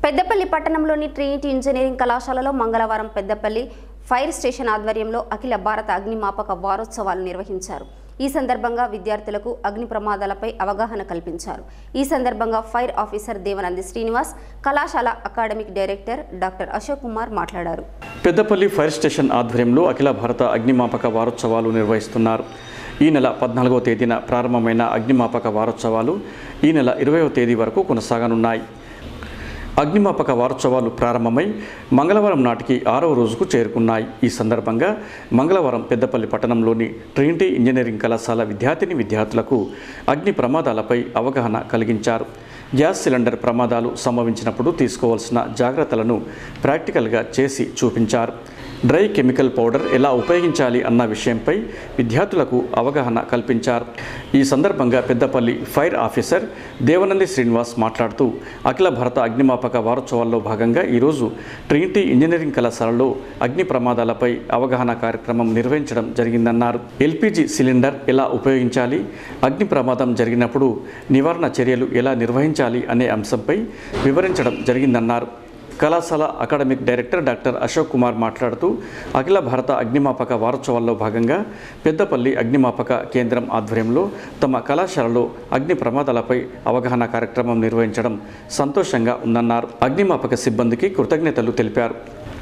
పెద్దపల్లి పట్టణంలోని Trinity engineering కళాశాలలో మంగళవారం పెద్దపల్లి ఫైర్ స్టేషన్ ఆధ్వర్యంలో అఖిల భారత అగ్నిమాపక వారోత్సవాలు నిర్వహించారు ఈ సందర్భంగా విద్యార్థులకు అగ్ని ప్రమాదాలపై అవగాహన కల్పించారు ఈ సందర్భంగా ఫైర్ ఆఫీసర్ దేవనంది శ్రీనివాస్ కళాశాల academic director doctor Ashok Kumar మాట్లాడారు పెద్దపల్లి ఫైర్ స్టేషన్ ఆధ్వర్యంలో అఖిల భారత అగ్నిమాపక వారోత్సవాలు నిర్వహిస్తున్నారు ఈ నెల పద్నాలుగవ తేదీన ప్రారంభమైన అగ్నిమాపక వారోత్సవాలు ఈ నెల ఇరవైవ తేదీ వరకు కొనసాగనున్నాయి అగ్నిమాపక వారోత్సవాలు ప్రారంభమై మంగళవారం నాటికి ఆరవ రోజుకు చేరుకున్నాయి ఈ సందర్భంగా మంగళవారం పెద్దపల్లి పట్టణంలోని ట్రినిటీ ఇంజనీరింగ్ కళాశాల విద్యార్థిని విద్యార్థులకు అగ్ని ప్రమాదాలపై అవగాహన కలిగించారు గ్యాస్ సిలిండర్ ప్రమాదాలు సంభవించినప్పుడు తీసుకోవాల్సిన జాగ్రత్తలను ప్రాక్టికల్గా చేసి చూపించారు డ్రై కెమికల్ పౌడర్ ఎలా ఉపయోగించాలి అన్న విషయంపై విద్యార్థులకు అవగాహన కల్పించారు ఈ సందర్భంగా పెద్దపల్లి ఫైర్ ఆఫీసర్ దేవనంది శ్రీనివాస్ మాట్లాడుతూ అఖిల భారత అగ్నిమాపక వారోత్సవాల్లో భాగంగా ఈరోజు ట్రినిటీ ఇంజనీరింగ్ కళాశాలలో అగ్ని ప్రమాదాలపై అవగాహన కార్యక్రమం నిర్వహించడం జరిగిందన్నారు ఎల్పిజి సిలిండర్ ఎలా ఉపయోగించాలి అగ్ని ప్రమాదం జరిగినప్పుడు నివారణ చర్యలు ఎలా నిర్వహించాలి అనే అంశంపై వివరించడం జరిగిందన్నారు కళాశాల academic director doctor Ashok Kumar మాట్లాడుతూ అఖిల భారత అగ్నిమాపక వారోత్సవాల్లో భాగంగా పెద్దపల్లి అగ్నిమాపక కేంద్రం ఆధ్వర్యంలో తమ కళాశాలలో అగ్ని ప్రమాదాలపై అవగాహన కార్యక్రమం నిర్వహించడం సంతోషంగా ఉందన్నారు అగ్నిమాపక సిబ్బందికి కృతజ్ఞతలు తెలిపారు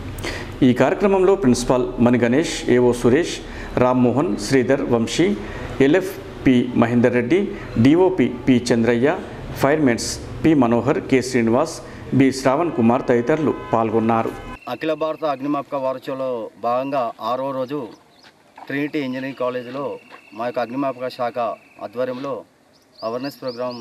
ఈ కార్యక్రమంలో principal Mani Ganesh AO Suresh Rammohan Sridhar Vamsi LF P Mahender Reddy DOP P Chandraiah firemen P Manohar K Srinivas B Shravan Kumar తదితరులు పాల్గొన్నారు అఖిల భారత అగ్నిమాపక వారోత్సవంలో భాగంగా ఆరో రోజు ట్రినిటీ ఇంజనీరింగ్ కాలేజీలో మా యొక్క అగ్నిమాపక శాఖ ఆధ్వర్యంలో అవేర్నెస్ ప్రోగ్రాం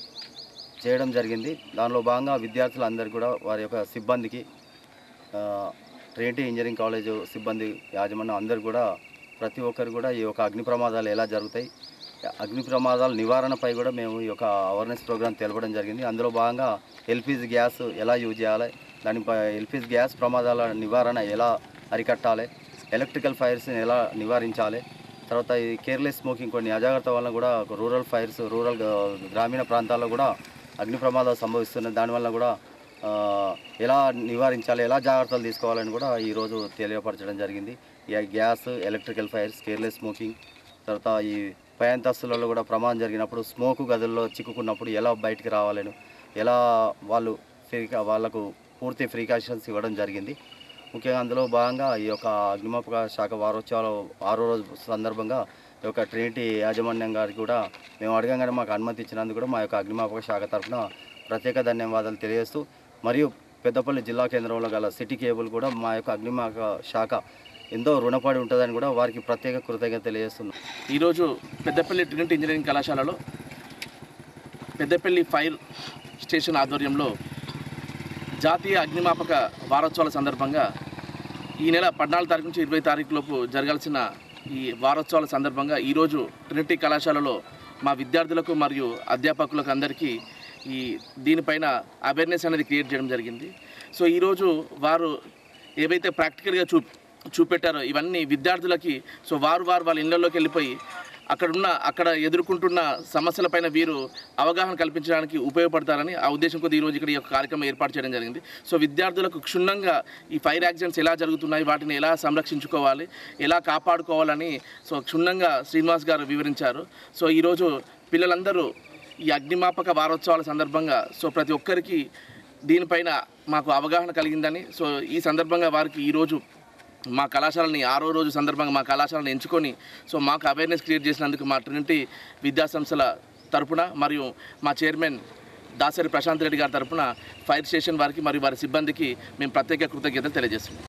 చేయడం జరిగింది దానిలో భాగంగా విద్యార్థులందరూ కూడా వారి యొక్క సిబ్బందికి ఆ, ట్రినిటీ ఇంజనీరింగ్ కాలేజ్ సిబ్బంది యాజమాన్యం అందరూ కూడా ప్రతి ఒక్కరు కూడా ఈ యొక్క అగ్ని ప్రమాదాలు ఎలా జరుగుతాయి అగ్ని ప్రమాదాల నివారణపై కూడా మేము ఈ యొక్క అవేర్నెస్ ప్రోగ్రామ్ తెలపడం జరిగింది అందులో భాగంగా ఎల్పిజి గ్యాస్ ఎలా యూజ్ చేయాలి దానిపై ఎల్పిజి గ్యాస్ ప్రమాదాల నివారణ ఎలా అరికట్టాలి ఎలక్ట్రికల్ ఫైర్స్ని ఎలా నివారించాలి తర్వాత ఈ కేర్లెస్ స్మోకింగ్ కొన్ని అజాగ్రత్త వలన కూడా రూరల్ ఫైర్స్ రూరల్ గ్రామీణ ప్రాంతాల్లో కూడా అగ్ని ప్రమాదాలు సంభవిస్తున్నాయి దానివల్ల కూడా ఆ, ఎలా నివారించాలి ఎలా జాగ్రత్తలు తీసుకోవాలని కూడా ఈరోజు తెలియపరచడం జరిగింది ఈ gas electrical fires careless smoking తర్వాత ఈ పై అంతస్తులలో కూడా ప్రమాదం జరిగినప్పుడు స్మోక్ గదుల్లో చిక్కుకున్నప్పుడు ఎలా బయటికి రావాలని ఎలా వాళ్ళు ఫ్రీ వాళ్ళకు పూర్తి ప్రికాషన్స్ ఇవ్వడం జరిగింది ముఖ్యంగా అందులో భాగంగా ఈ యొక్క అగ్నిమాపక శాఖ వారోత్సవాలు ఆరో రోజు సందర్భంగా ఈ యొక్క ట్రినిటీ యాజమాన్యం గారికి కూడా మేము అడగంగానే మాకు అనుమతి ఇచ్చినందుకు కూడా మా యొక్క అగ్నిమాపక శాఖ తరఫున ప్రత్యేక ధన్యవాదాలు తెలియజేస్తూ మరియు పెద్దపల్లి జిల్లా కేంద్రంలో గల సిటీ కేబుల్ కూడా మా యొక్క అగ్నిమాపక శాఖ ఎంతో రుణపడి ఉంటుందని కూడా వారికి ప్రత్యేక కృతజ్ఞత తెలియజేస్తున్నాం ఈరోజు పెద్దపల్లి ట్రినిటీ ఇంజనీరింగ్ కళాశాలలో పెద్దపల్లి ఫైర్ స్టేషన్ ఆధ్వర్యంలో జాతీయ అగ్నిమాపక వారోత్సవాల సందర్భంగా ఈ నెల పద్నాలుగు తారీఖు నుంచి ఇరవై తారీఖు లోపు జరగాల్సిన ఈ వారోత్సవాల సందర్భంగా ఈరోజు ట్రినిటీ కళాశాలలో మా విద్యార్థులకు మరియు అధ్యాపకులకు అందరికీ ఈ దీనిపైన అవేర్నెస్ అనేది క్రియేట్ చేయడం జరిగింది సో ఈరోజు వారు ఏవైతే ప్రాక్టికల్గా చూ చూపెట్టారో ఇవన్నీ విద్యార్థులకి సో వారు వారు వాళ్ళ ఇళ్లలోకి వెళ్ళిపోయి అక్కడున్న అక్కడ ఎదుర్కొంటున్న సమస్యలపైన వీరు అవగాహన కల్పించడానికి ఉపయోగపడతారని ఆ ఉద్దేశం కొద్ది ఈరోజు ఇక్కడ ఈ యొక్క కార్యక్రమం ఏర్పాటు చేయడం జరిగింది సో విద్యార్థులకు క్షుణ్ణంగా ఈ ఫైర్ యాక్సిడెంట్స్ ఎలా జరుగుతున్నాయి వాటిని ఎలా సంరక్షించుకోవాలి ఎలా కాపాడుకోవాలని సో క్షుణ్ణంగా శ్రీనివాస్ గారు వివరించారు సో ఈరోజు పిల్లలందరూ ఈ అగ్నిమాపక వారోత్సవాల సందర్భంగా సో ప్రతి ఒక్కరికి దీనిపైన మాకు అవగాహన కలిగిందని సో ఈ సందర్భంగా వారికి ఈరోజు మా కళాశాలని ఆరో రోజు సందర్భంగా మా కళాశాలను ఎంచుకొని సో మాకు అవేర్నెస్ క్రియేట్ చేసినందుకు మా ట్రినిటీ విద్యాసంస్థల తరపున మరియు మా చైర్మన్ దాసరి ప్రశాంత్ రెడ్డి గారి తరపున ఫైర్ స్టేషన్ వారికి మరియు వారి సిబ్బందికి మేము ప్రత్యేక కృతజ్ఞతలు తెలియజేస్తున్నాం